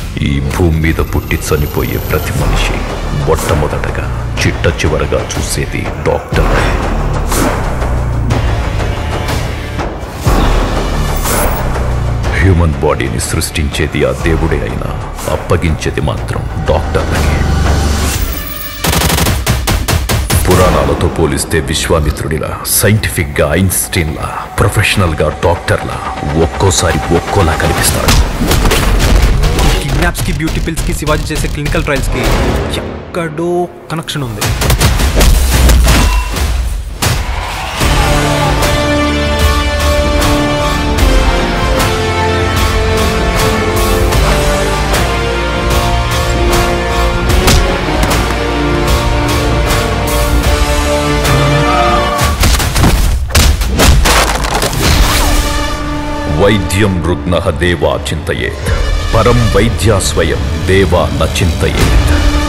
ఈ భూమి మీద పుట్టి చనిపోయే ప్రతి మనిషి మొట్టమొదటగా చిట్ట చివరగా చూసేది డాక్టర్ హ్యూమన్ బాడీని సృష్టించేది ఆ దేవుడే అయినా అప్పగించేది మాత్రం డాక్టర్లకి పురాణాలతో పోలిస్తే విశ్వామిత్రుడిలా సైంటిఫిక్ గా ఐన్స్టీన్ లా ప్రొఫెషనల్ గా డాక్టర్లా ఒక్కోసారి ఒక్కోలా కనిపిస్తాడు కిడ్నాప్స్ కి బ్యూటీ పిల్స్ కి శివాజీ చేసే క్లినికల్ ట్రయల్స్ కి ఎక్కడో కనెక్షన్ ఉంది వైద్యం రుగ్న దేవా చింతయేత్ పరం వైద్యా స్వయం దేవా న చింతయేత్